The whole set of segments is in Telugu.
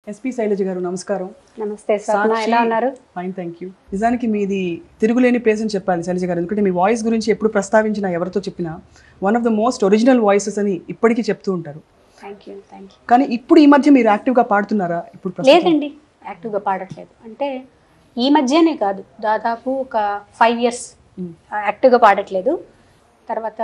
ఎస్పి శైలజ గారు నమస్కారం నమస్తే స్వప్న ఎలా ఉన్నారు ఫైన్ థ్యాంక్ యూ నిజానికి మీది తిరుగులేని ప్లేస్ అని చెప్పాలి శైలజ గారు ఎందుకంటే మీ వాయిస్ గురించి ఎప్పుడు ప్రస్తావించినా ఎవరితో చెప్పినా one of the most original voices అని ఇప్పటికీ చెప్తూ ఉంటారు థ్యాంక్ యూ థ్యాంక్ యూ కానీ ఇప్పుడు ఈ మధ్య మీరు యాక్టివ్గా పాడుతున్నారా ఇప్పుడు ప్రస్తుతం? లేదండి యాక్టివ్గా పాడట్లేదు అంటే ఈ మధ్యనే కాదు దాదాపు ఒక ఫైవ్ ఇయర్స్ మ్మ్. యాక్టివ్గా పాడట్లేదు తర్వాత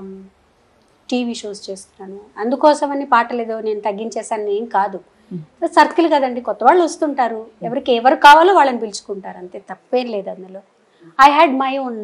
టీవీ షోస్ చేస్తున్నాను అందుకోసమని పాటలేదో నేను తగ్గించేసాను ఏం కాదు సర్కిల్ కదండి కొత్త వాళ్ళు వస్తుంటారు ఎవరికి ఎవరు కావాలో వాళ్ళని పిలుచుకుంటారు అంతే తప్పేం లేదు అందులో I had my own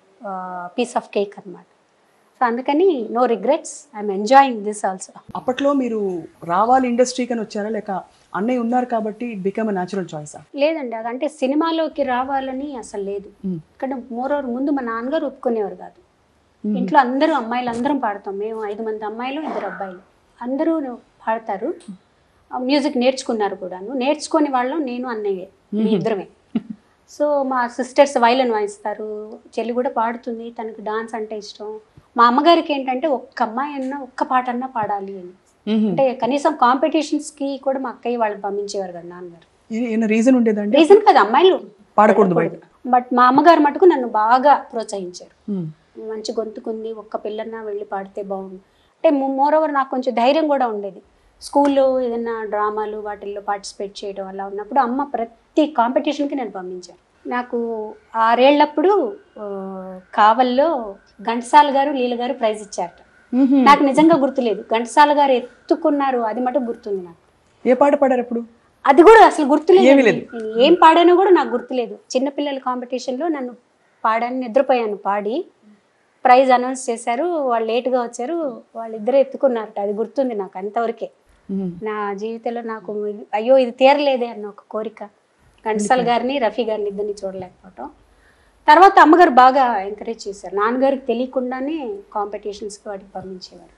piece of cake అన్నమాట సో అందుకని no regrets I'm enjoying this also అప్పట్లో మీరు రావాలి ఇండస్ట్రీకి అని వచ్చారా లేక అన్నయ్య ఉన్నారు కాబట్టి ఇట్ బికమ్ అ న్యాచురల్ చాయిసా లేదండి అదంటే సినిమాలోకి రావాలని అసలు లేదు ఇక్కడ మోరోవర్ ముందు మా నాన్నగారు ఒప్పుకునేవారు కాదు ఇంట్లో అందరూ అమ్మాయిలు అందరం పాడతాం మేము ఐదు మంది అమ్మాయిలు ఇద్దరు అబ్బాయిలు అందరూ పాడతారు మ్యూజిక్ నేర్చుకున్నారు కూడాను నేర్చుకునే వాళ్ళం నేను అన్నయ్య మీ ఇద్దరమే సో మా సిస్టర్స్ వైలన్ వాయిస్తారు చెల్లి కూడా పాడుతుంది తనకు డాన్స్ అంటే ఇష్టం మా అమ్మగారికి ఏంటంటే ఒక్క అమ్మాయి అన్నా ఒక్క పాట అన్నా పాడాలి అని అంటే కనీసం కాంపిటీషన్స్కి కూడా మా అక్కయ్య వాళ్ళని పంపించేవారు కదా నాన్నగారు ఏమైనా రీజన్ ఉండేదండి రీజన్ కదా అమ్మాయిలు పాడకూడదు బయట బట్ మా అమ్మగారు మటుకు నన్ను బాగా ప్రోత్సహించారు మ్మ్. మంచి గొంతుకుంది ఒక్క పిల్లన్నా వెళ్ళి పాడితే బాగుంది అంటే మోర్ ఓవర్ నాకు కొంచెం ధైర్యం కూడా ఉండేది స్కూల్లో ఏదైనా డ్రామాలు వాటిల్లో పార్టిసిపేట్ చేయడం అలా ఉన్నప్పుడు అమ్మ ప్రతి కాంపిటీషన్కి నేను పంపించాను నాకు ఆరేళ్లప్పుడు ఆ, కావల్లో ఘంటసాల గారు లీల గారు ప్రైజ్ ఇచ్చారట మ్మ్. నాకు నిజంగా గుర్తులేదు ఘంటసాల గారు ఎత్తుకున్నారు అది మటుకు గుర్తుంది నాకు ఏ పాట పాడారు అప్పుడు అది కూడా అసలు గుర్తులేదు ఏమీ లేదు. నేను ఏం పాడానో కూడా నాకు గుర్తులేదు చిన్నపిల్లల కాంపిటీషన్లో నన్ను పాడాను నిద్రపోయాను పాడి ప్రైజ్ అనౌన్స్ చేశారు వాళ్ళు లేట్గా వచ్చారు వాళ్ళిద్దరూ ఎత్తుకున్నారట అది గుర్తుంది నాకు అంతవరకే మ్మ్. నా జీవితంలో నాకు అయ్యో ఇది తీరలేదే అన్న ఒక కోరిక ఘంటసాల గారిని రఫీ గారిని ఇద్దరిని చూడలేకపోవటం తర్వాత అమ్మగారు బాగా ఎంకరేజ్ చేశారు నాన్నగారికి తెలియకుండానే కాంపిటీషన్స్కి వాటికి పంపించేవారు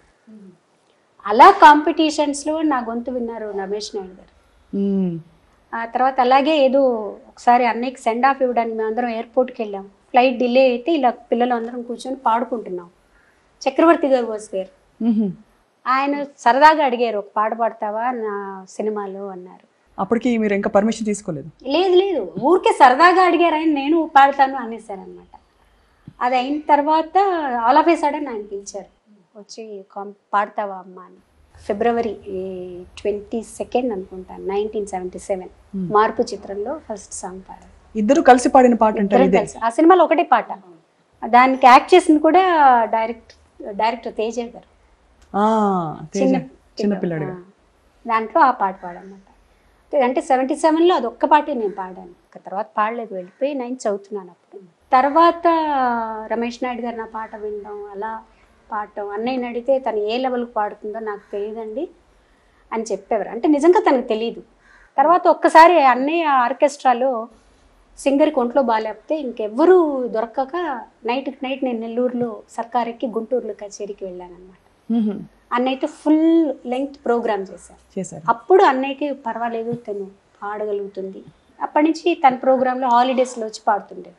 అలా కాంపిటీషన్స్లో నా గొంతు విన్నారు రమేష్ నాయుడు గారు మ్మ్. ఆ తర్వాత అలాగే ఏదో ఒకసారి అన్నయ్యకి సెండ్ ఆఫ్ ఇవ్వడానికి మేము అందరం ఎయిర్పోర్ట్కి వెళ్ళాం ఫ్లైట్ డిలే అయితే ఇలా పిల్లలు అందరం కూర్చొని పాడుకుంటున్నాం చక్రవర్తి గారు వాస్ దేర్ మ్మ్. ఆయన సరదాగా అడిగారు ఒక పాట పాడతావా నా సినిమాలో అన్నారు అప్పటికి మీరు ఇంకా పర్మిషన్ తీసుకోలేదు లేదు లేదు ఊరికే సరదాగా అడిగారు ఆయన నేను పాడతాను అనేసాను అనమాట అది అయిన తర్వాత ఆల్ ఆఫ్ ఏ సడన్ ఆయన పిలిచారు వచ్చి కాం- పాడతావా అమ్మ అని ఫిబ్రవరి ట్వంటీ సెకండ్ అనుకుంటాను నైన్టీన్ సెవెంటీ సెవెన్ మార్పు చిత్రంలో ఫస్ట్ సాంగ్ పాడారు ఇద్దరు కలిసి పాడిన పాట అంటారు ఇద్దరం ఇదే కలిసి. ఆ సినిమాలో ఒకటే పాట దానికి యాక్ట్ చేసింది కూడా డైరెక్ట్ డైరెక్టర్ తేజ గారు ఆ, తేజ. చిన్న చిన్నపిల్లాడు ఆ. దాంట్లో ఆ పాట పాడనమాట అంటే సెవెంటీ సెవెన్లో అది ఒక్క పాటే నేను పాడాను ఇక తర్వాత పాడలేదు వెళ్ళిపోయి నైన్ చదువుతున్నాను అప్పుడు తర్వాత రమేష్ నాయుడు గారు నా పాట వినడం అలా పాడటం అన్నయ్యని అడిగితే తను ఏ లెవెల్కి పాడుతుందో నాకు తెలియదండి అని చెప్పేవారు అంటే నిజంగా తనకు తెలియదు తర్వాత ఒక్కసారి అన్నయ్య ఆర్కెస్ట్రాలో సింగర్కి ఒంట్లో బాగాలేకపోతే ఇంకెవ్వరూ దొరకక నైట్కి నైట్ నేను నెల్లూరులో సర్కారెక్కి గుంటూరులో కచేరీకి వెళ్ళాను అనమాట మ్మ్. అన్నయ్యతో ఫుల్ లెంగ్త్ ప్రోగ్రామ్ చేశారు చేశారు అప్పుడు అన్నయ్యకి పర్వాలేదు తను పాడగలుగుతుంది అప్పటి నుంచి తన ప్రోగ్రాంలో హాలిడేస్లో వచ్చి పాడుతుండేది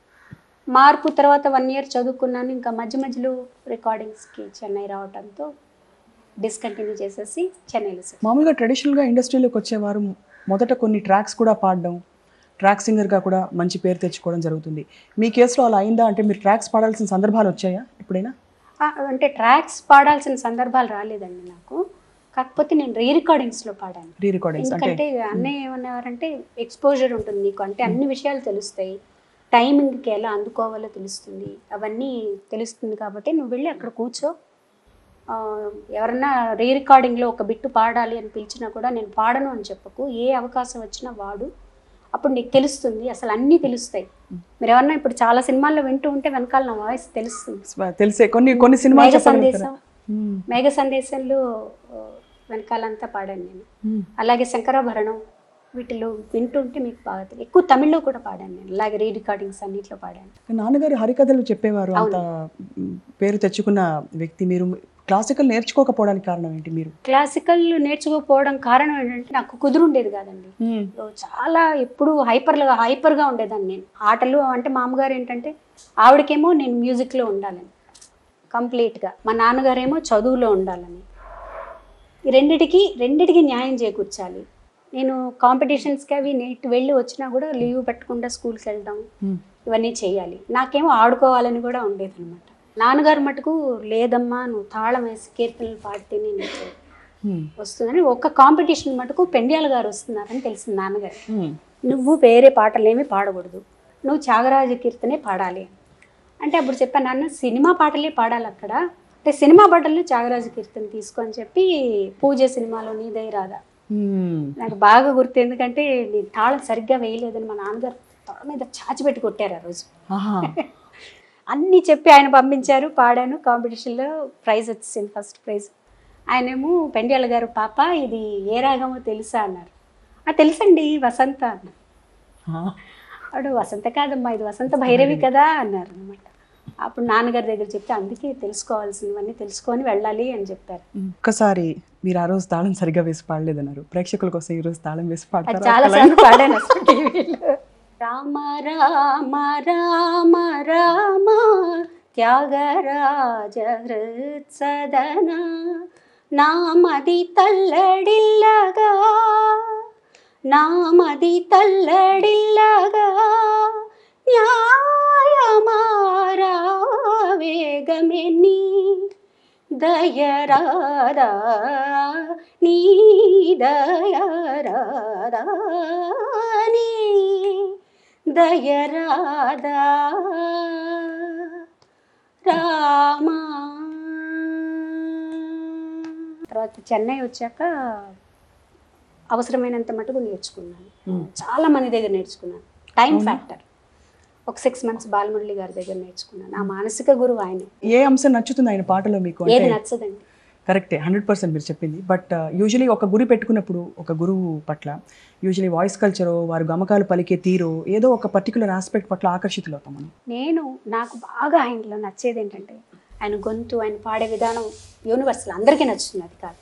మార్పు తర్వాత వన్ ఇయర్ చదువుకున్నాను ఇంకా మధ్య మధ్యలో రికార్డింగ్స్కి చెన్నై రావడంతో డిస్కంటిన్యూ చేసేసి చెన్నైలో సెటిల్. మామూలుగా ట్రెడిషనల్గా ఇండస్ట్రీలోకి వచ్చేవారు మొదట కొన్ని ట్రాక్స్ కూడా పాడడం ట్రాక్ సింగర్గా కూడా మంచి పేరు తెచ్చుకోవడం జరుగుతుంది మీ కేసులో అలా అయిందా అంటే మీరు ట్రాక్స్ పాడాల్సిన సందర్భాలు వచ్చాయా ఎప్పుడైనా ఆ, అంటే ట్రాక్స్ పాడాల్సిన సందర్భాలు రాలేదండి నాకు కాకపోతే నేను రీ రికార్డింగ్స్లో పాడాను రీ రికార్డింగ్స్ అంటే ఎందుకంటే అన్నయ్య ఏమన్నారంటే ఎక్స్పోజర్ ఉంటుంది నీకు అంటే అన్ని విషయాలు తెలుస్తాయి టైమింగ్కి ఎలా అందుకోవాలో తెలుస్తుంది అవన్నీ తెలుస్తుంది కాబట్టి నువ్వు వెళ్ళి అక్కడ కూర్చో ఆ, ఎవరన్నా రీ రికార్డింగ్లో ఒక బిట్టు పాడాలి అని పిలిచినా కూడా నేను పాడను అని చెప్పకు ఏ అవకాశం వచ్చినా వాడు అప్పుడు నీకు తెలుస్తుంది అసలు అన్నీ తెలుస్తాయి మీరు ఎవరన్నా ఇప్పుడు చాలా సినిమాల్లో వింటూ ఉంటే వెనకాల నా వాయిస్ తెలుస్తుంది స్వ- తెలిసే కొన్ని కొన్ని సినిమాలు మేఘ చెప్పగలుగుతారా సందేశం మ్మ్. మేఘ సందేశంలో ఆ, వెనకాలంతా పాడాను నేను మ్మ్. అలాగే శంకరాభరణం వీటిలో వింటుంటే మీకు బాగా తెలియదు ఎక్కువ తమిళ్లో కూడా పాడాను నేను అలాగే రీ రికార్డింగ్స్ అన్నిట్లో పాడాను నాన్నగారు హరికథలు చెప్పేవారు అంత మ్, పేరు తెచ్చుకున్న వ్యక్తి మీరు క్లాసికల్ నేర్చుకోకపోవడానికి కారణం ఏంటి మీరు క్లాసికల్ నేర్చుకోకపోవడం కారణం ఏంటంటే నాకు కుదురుండేది కాదండి చాలా ఎప్పుడు హైపర్గా హైపర్గా ఉండేదాన్ని నేను ఆటలు అంటే మా అమ్మగారు ఏంటంటే ఆవిడకేమో నేను మ్యూజిక్లో ఉండాలని కంప్లీట్గా మా నాన్నగారేమో చదువులో ఉండాలని ఈ రెండిటికి రెండిటికి న్యాయం చేకూర్చాలి నేను కాంపిటీషన్స్కి అవి నేట్ వెళ్ళి వచ్చినా కూడా లీవ్ పెట్టకుండా స్కూల్కి వెళ్ళడం ఉమ్. ఇవన్నీ చేయాలి నాకేమో ఆడుకోవాలని కూడా ఉండేది అనమాట నాన్నగారు మటుకు లేదమ్మా నువ్వు తాళం వేసి కీర్తనలు పాడితేనే నీకు ఉమ్. వస్తుందని ఒక్క కాంపిటీషన్ మటుకు పెండ్యాల గారు వస్తున్నారని తెలిసింది నాన్నగారు ఉమ్. నువ్వు వేరే పాటలు ఏమీ పాడకూడదు నువ్వు త్యాగరాజ కీర్తనే పాడాలి అంటే అప్పుడు చెప్పాను నాన్న సినిమా పాటలే పాడాలి అక్కడ అంటే సినిమా పాటల్లో త్యాగరాజ కీర్తన తీసుకో అని చెప్పి పూజ సినిమాలో నీదై రాదా ఉమ్. నాకు బాగా గుర్తు ఎందుకంటే నేను తాళం సరిగ్గా వేయలేదని మా నాన్నగారు తొడ మీద చాచి పెట్టి కొట్టారు ఆ రోజు ఆహా. అన్నీ చెప్పి ఆయన పంపించారు పాడాను కాంపిటీషన్లో ప్రైజ్ వచ్చింది ఫస్ట్ ప్రైజ్ ఆయనేమో పెండ్యాల గారు పాప ఇది ఏ రాగమో తెలుసా అన్నారు "ఆ, తెలుసండి వసంత అన్నారు ఆ. అప్పుడు వసంత కాదమ్మా ఇది వసంత భైరవి కదా అన్నారు అనమాట అప్పుడు నాన్నగారి దగ్గర చెప్తే అందుకే తెలుసుకోవాల్సినవన్నీ తెలుసుకొని వెళ్ళాలి అని చెప్పారు ఒక్కసారి మీరు ఆ రోజు తాళం సరిగా వేసి పాడలేదన్నారు ప్రేక్షకుల కోసం ఈ రోజు తాళం వేసి అది పాడతారా చాలా ఒక్క line? సార్లు పాడాను అసలు టీవీలో రామ రామ రామ రామ త్యాగరాజ హృత్సదన నామది తల్లడిల్లగా నామది తల్లడిల్లగా న్యాయమారా వేగమెన్ని దయరాదా నీ దయరాదా నీ దయరాదా రామా తర్వాత చెన్నై వచ్చాక అవసరమైనంత మటుకు నేర్చుకున్నాను Hmm. చాలా మంది దగ్గర నేర్చుకున్నాను టైం ఫ్యాక్టర్ ఒక సిక్స్ మంత్స్ బాలమురళి గారి దగ్గర నేర్చుకున్నాను ఆ మానసిక గురువు ఆయనే ఏ అంశం నచ్చుతుంది ఆయన పాటలో మీకు ఏది అంటే నచ్చదండి కరెక్టే హండ్రెడ్ పర్సెంట్ మీరు చెప్పింది బట్ యూజువలీ ఒక గురి పెట్టుకున్నప్పుడు ఒక గురువు పట్ల యూజువలీ వాయిస్ కల్చరో వారు గమకాలు పలికే తీరో ఏదో ఒక పర్టికులర్ ఆస్పెక్ట్ పట్ల ఆకర్షితులవుతాం మనం నేను నాకు బాగా ఆయనలో నచ్చేది ఏంటంటే ఆయన గొంతు ఆయన పాడే విధానం యూనివర్సల్ అందరికీ నచ్చుతుంది అది కాదు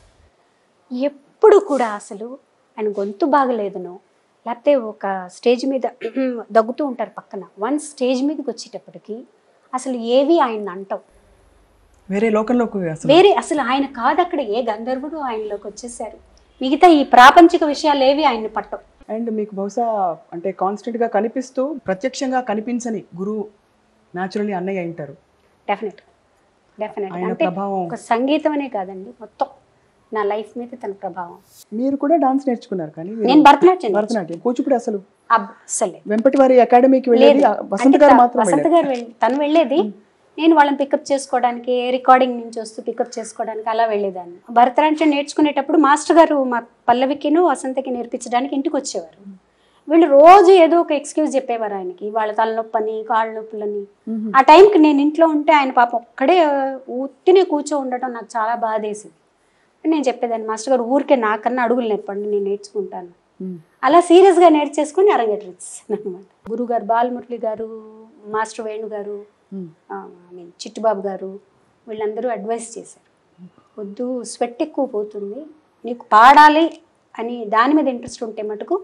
ఎప్పుడు కూడా అసలు ఆయన గొంతు బాగలేదనో లేకపోతే ఒక స్టేజ్ మీద దగ్గుతూ ఉంటారు పక్కన వన్ స్టేజ్ మీదకి వచ్చేటప్పటికి అసలు ఏవి ఆయన అంటావు వేరే లోకంలోకి అసలు వేరే అసలు ఆయన కాదు అక్కడ ఏ గంధర్వుడు ఆయనలోకి వచ్చేసారు మిగతా ఈ ప్రాపంచిక విషయాలు ఏవి ఆయన్ని పట్టవు అండ్ మీకు బహుశా అంటే కాన్స్టెంట్ గా కనిపిస్తూ ప్రత్యక్షంగా కనిపించని గురువు న్యాచురల్లీ అన్నయ్య అయి ఉంటారు డెఫినెట్ డెఫినెట్ ఆయన అంటే ప్రభావం ఒక సంగీతం అనే కాదండి మొత్తం నా లైఫ్ మీద తన ప్రభావం మీరు కూడా డాన్స్ నేర్చుకున్నారు కానీ మీరు నేను భరతనాట్యం భరతనాట్యం కూచిపూడి అసలు అబ్- అసలే వెంపటి వారి అకాడమీకి వెళ్ళేది లేదు. ఆ వసంత అంటే గారు త- మాత్రం వసంత వెళ్ళారు గారు వెళ్ళి తను వెళ్ళేది నేను వాళ్ళని పికప్ చేసుకోవడానికి రికార్డింగ్ నుంచి వస్తూ పికప్ చేసుకోవడానికి అలా వెళ్ళేదాన్ని భరతనాట్యం నేర్చుకునేటప్పుడు మాస్టర్ గారు మా పల్లవికిను వసంతకి నేర్పించడానికి ఇంటికి వచ్చేవారు వీళ్ళు రోజు ఏదో ఒక ఎక్స్క్యూజ్ చెప్పేవారు ఆయనకి వాళ్ళ తలనొప్పని కాళ్ళ నొప్పులని మ్మ్. ఆ టైంకి నేను ఇంట్లో ఉంటే ఆయన పాప ఒక్కడే ఉత్తినే కూర్చో ఉండటం నాకు చాలా బాధేసింది నేను చెప్పేదాన్ని మాస్టర్ గారు ఊరికే నాకన్నా అడుగులు నేర్పండి నేను నేర్చుకుంటాను మ్మ్. అలా సీరియస్గా నేర్చేసుకుని అరంగేట్రేసాను అనమాట గురుగారు బాలమురళి గారు మాస్టర్ వేణు గారు మ్మ్. ఐ మీన్ చిట్టుబాబు గారు వీళ్ళందరూ అడ్వైస్ చేశారు వద్దు స్వెట్ ఎక్కువ పోతుంది నీకు పాడాలి అని దాని మీద ఇంట్రెస్ట్ ఉంటే మటుకు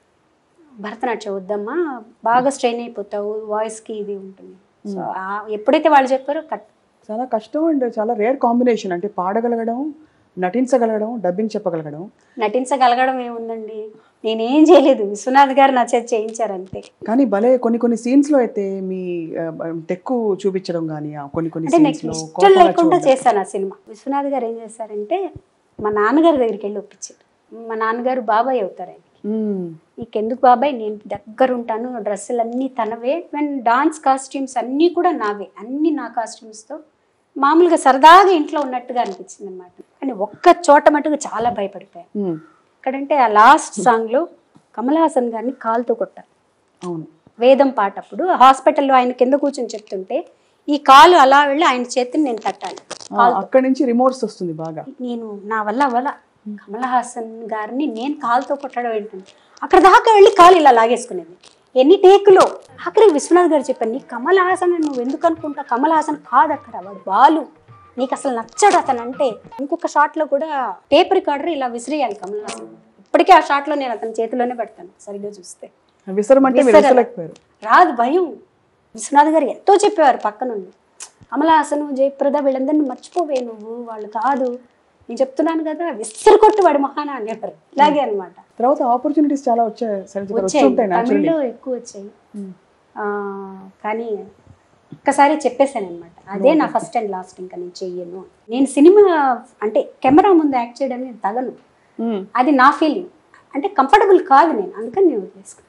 భరతనాట్యం వద్దమ్మా బాగా స్ట్రెయిన్ అయిపోతావు వాయిస్కి ఇది ఉంటుంది సో ఆ- ఎప్పుడైతే వాళ్ళు చెప్పారో కట్ చాలా కష్టం అండ్ చాలా రేర్ కాంబినేషన్ అంటే పాడగలగడం నటించగలగడం డబ్బింగ్ చెప్పగలగడం నటించగలగడం ఏముందండి నేనేం చేయలేదు విశ్వనాథ్ గారు నా చేతి చేయించారు అంతే కానీ భలే కొన్ని కొన్ని సీన్స్ లో అయితే మీ ఆ, టెక్కు చూపించడం కానీ ఆ కొన్ని కొన్ని అంటే సీన్స్ నాకు లో ఇష్టం కోపంగా లేకుండా చూడడం. చేశాను ఆ సినిమా విశ్వనాథ్ గారు ఏం చేశారంటే మా నాన్నగారి దగ్గరికి వెళ్ళి ఒప్పించారు మా నాన్నగారు బాబాయ్ అవుతారు ఆయనకి మ్మ్. నీకెందుకు బాబాయ్ నేను దగ్గర ఉంటాను డ్రెస్సులు అన్నీ తనవే అండ్ డాన్స్ కాస్ట్యూమ్స్ అన్నీ కూడా నావే అన్నీ నా కాస్ట్యూమ్స్తో మామూలుగా సరదాగా ఇంట్లో ఉన్నట్టుగా అనిపించింది అనమాట కానీ ఒక్క చోట మటుకు చాలా భయపడిపోయాను మ్మ్. ఎక్కడంటే ఆ లాస్ట్ సాంగ్లో కమల్ హాసన్ గారిని కాలుతో కొట్టారు అవును వేదం పాట అప్పుడు హాస్పిటల్లో ఆయన కింద కూర్చొని చెప్తుంటే ఈ కాలు అలా వెళ్ళి ఆయన చేతిని నేను తట్టాలి ఆ, అక్కడి నుంచి రిమోర్స్ వస్తుంది బాగా నేను నా వల్ల అవ్వాల కమల్ హాసన్ గారిని నేను కాలుతో కొట్టడం ఏంటంటే అక్కడ దాకా వెళ్ళి కాలు ఇలా లాగేసుకునేది ఎన్ని టేకులో ఆఖరికి విశ్వనాథ్ గారు చెప్పాను నీ కమల్ హాసన్ అని నువ్వు ఎందుకు అనుకుంటా కమల్ హాసన్ కాదు అక్కడ వాడు బాలు నీకు అసలు నచ్చడు అతను అంటే ఇంకొక షాట్లో కూడా టేప్ రికార్డర్ ఇలా విసిరేయాలి కమల్ హాసన్ ఇప్పటికే ఆ షాట్లో నేను అతని చేతిలోనే పెడతాను సరిగ్గా చూస్తే విసరమంటే మీరు విసరరు. విసరలేకపోయారు రాదు భయం విశ్వనాథ్ గారు ఎంతో చెప్పేవారు పక్క నుండి కమల్ హాసన్ జయప్రద వీళ్ళందరినీ మర్చిపోవే నువ్వు వాళ్ళు కాదు నేను చెప్తున్నాను కదా విస్తరు కొట్టు వాడి మహాన అనేవారు ఇలాగే అనమాట తర్వాత ఆపర్చునిటీస్ చాలా వచ్చాయి శైలజ గారు. వచ్చి వచ్చాయి ఉంటాయి naturally. తమిళ్లో ఎక్కువ వచ్చాయి ఆ, కానీ ఒక్కసారి చెప్పేశాను అనమాట అదే నా ఫస్ట్ అండ్ లాస్ట్ ఇంకా నేను చెయ్యను నేను సినిమా అంటే కెమెరా ముందు యాక్ట్ చేయడానికి నేను తగను మ్మ్. అది నా ఫీలింగ్ అంటే కంఫర్టబుల్ కాదు నేను అందుకని నేను వదిలేసుకున్నాను